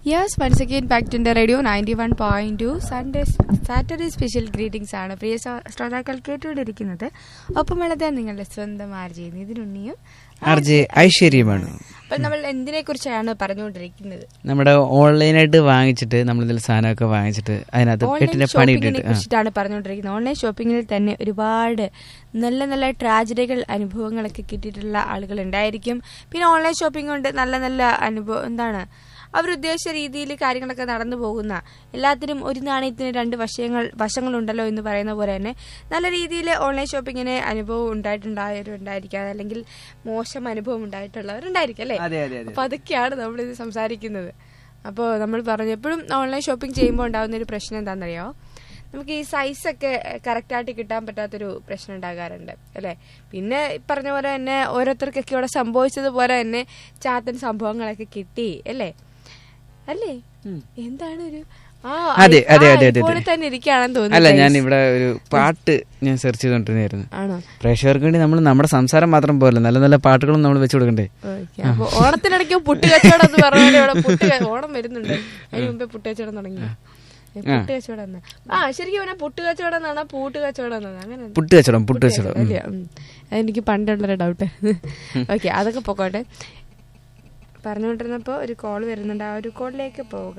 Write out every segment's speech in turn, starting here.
Yes once again back to radio ninety one point two Sunday Saturday special greetings ആണ് പ്രിയ ശ്ര- ശ്രോതാക്കൾ കേട്ടുകൊണ്ടിരിക്കുന്നത് ഒപ്പമുള്ളത് നിങ്ങളുടെ സ്വന്തം ആർജി നിതിനുണ്ണിയും ആർ ജെ ഐശ്വര്യമാണ് അപ്പോൾ നമ്മൾ എന്തിനെ കുറിച്ചാണ് പറഞ്ഞുകൊണ്ടിരിക്കുന്നത് നമ്മുടെ ഓൺലൈനായിട്ട് വാങ്ങിച്ചിട്ട് നമ്മളിതിൽ സാധനമൊക്കെ വാങ്ങിച്ചിട്ട് അതിനകത്ത് ഓൺലൈൻ എട്ടിന്റെ പണി ഷോപ്പിങ്ങിനെ ഇട്ടിട്ട് ആ. കുറിച്ചിട്ടാണ് പറഞ്ഞുകൊണ്ടിരിക്കുന്നത് ഓൺലൈൻ ഷോപ്പിങ്ങിൽ തന്നെ ഒരുപാട് നല്ല നല്ല ട്രാജഡികൾ അനുഭവങ്ങളൊക്കെ കിട്ടിയിട്ടുള്ള ആളുകൾ ഉണ്ടായിരിക്കും പിന്നെ ഓൺലൈൻ ഷോപ്പിംഗ് കൊണ്ട് നല്ല നല്ല അനുഭവം എന്താണ് അവരുദ്ദേശിച്ച രീതിയിൽ കാര്യങ്ങളൊക്കെ നടന്നു പോകുന്ന എല്ലാത്തിനും ഒരു നാണയത്തിന് രണ്ട് വശങ്ങൾ വശങ്ങളുണ്ടല്ലോ എന്ന് പറയുന്ന പോലെ തന്നെ നല്ല രീതിയിൽ ഓൺലൈൻ ഷോപ്പിങ്ങിന് അനുഭവം ഉണ്ടായിട്ടുണ്ടായവരുണ്ടായിരിക്കാം അല്ലെങ്കിൽ മോശം അനുഭവം ഉണ്ടായിട്ടുള്ളവരുണ്ടായിരിക്കും അല്ലേ അതെ, അതെ, അതെ. അപ്പൊ അതൊക്കെയാണ് നമ്മളിത് സംസാരിക്കുന്നത് അപ്പോൾ നമ്മൾ പറഞ്ഞു എപ്പോഴും ഓൺലൈൻ ഷോപ്പിംഗ് ചെയ്യുമ്പോൾ ഉണ്ടാകുന്ന ഒരു പ്രശ്നം എന്താണെന്നറിയോ നമുക്ക് ഈ സൈസൊക്കെ കറക്റ്റായിട്ട് കിട്ടാൻ പറ്റാത്തൊരു പ്രശ്നം ഉണ്ടാകാറുണ്ട് അല്ലേ പിന്നെ ഈ പറഞ്ഞ പോലെ തന്നെ ഓരോരുത്തർക്കൊക്കെ ഇവിടെ സംഭവിച്ചതുപോലെ തന്നെ ചാത്തൻ സംഭവങ്ങളൊക്കെ കിട്ടി അല്ലേ അല്ലേ എന്താണ് ഒരു ആ അതെ, ഐ- അതെ, ആ, അതെ, അതെ, ഐഫോണിൽ അതെ. തന്നെ ഇരിക്കുകയാണെന്ന് അല്ല തോന്നുന്നു ഞാൻ guys. ഇവിടെ ഒരു പാട്ട് ഞാൻ സെർച്ച് ചെയ്തോണ്ടിരുന്നായിരുന്നു ആണോ പ്രേക്ഷകർക്ക് വേണ്ടി നമ്മൾ നമ്മുടെ സംസാരം മാത്രം പോലെ നല്ല നല്ല പാട്ടുകളും നമ്മൾ വെച്ചു കൊടുക്കണ്ടേ ഓക്കേ. അപ്പൊ ഓണത്തിനിടയ്ക്ക് പുട്ട് കച്ചവടം എന്ന് പറഞ്ഞ പോലെ ഇവിടെ പുട്ട് ക- ഓണം വരുന്നുണ്ട് അതിന് മുമ്പേ പുട്ട് കച്ചവടം തുടങ്ങി ഏ, പുട്ട് കച്ചവടം എന്നാ. ആ ശരിക്കും പറഞ്ഞാൽ പുട്ട് കച്ചവടം എന്നാണ് പൂട്ട് കച്ചവടം എന്നാണ് അങ്ങനെ പുട്ട് കച്ചവടം പുട്ട് കച്ചവടം ഉം. അല്ലേ? ഉം. അതെനിക്ക് പണ്ടുള്ളൊരു ഡൗട്ട് ഓക്കെ അതൊക്കെ പൊക്കോട്ടെ പറഞ്ഞുകൊണ്ടിരുന്നപ്പോ ഒരു കോൾ വരുന്നുണ്ട് ആ ഒരു കോളിലേക്ക് പോവുക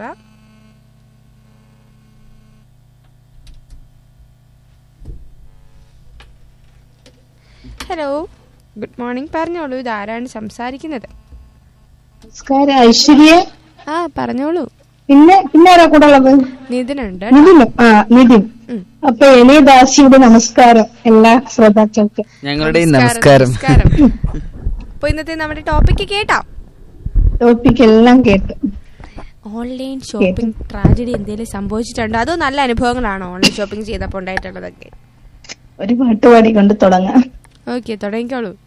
ഹലോ ഗുഡ് മോർണിംഗ് പറഞ്ഞോളൂ ഇത് ആരാണ് സംസാരിക്കുന്നത് നമസ്കാരം ഐശ്വര്യ ആ പറഞ്ഞോളൂ പിന്നെ പിന്നെ ആരാ കൂടെ ഉള്ളത് നിതിനുണ്ട് നിതിൻ ആ നിതിൻ ഉം. അപ്പൊ എളിയ ദാസിയുടെ നമസ്കാരം എല്ലാ ശ്രോതാക്കൾക്ക് ഞങ്ങളുടെ ഈ നമസ്കാരം നമസ്കാരം അപ്പൊ ഇന്നത്തെ നമ്മുടെ ടോപ്പിക്ക് കേട്ടാ ടോപ്പിക് എല്ലാം കേട്ടു ഓൺലൈൻ ഷോപ്പിംഗ് ട്രാജഡി എന്തെങ്കിലും സംഭവിച്ചിട്ടുണ്ടോ അതോ നല്ല അനുഭവങ്ങളാണോ ഓൺലൈൻ ഷോപ്പിംഗ് ചെയ്തപ്പോൾ ഉണ്ടായിട്ടുള്ളതൊക്കെ ഒരു പാട്ട് പാടിക്കൊണ്ട് തുടങ്ങാം ഓക്കെ തുടങ്ങിക്കോളൂ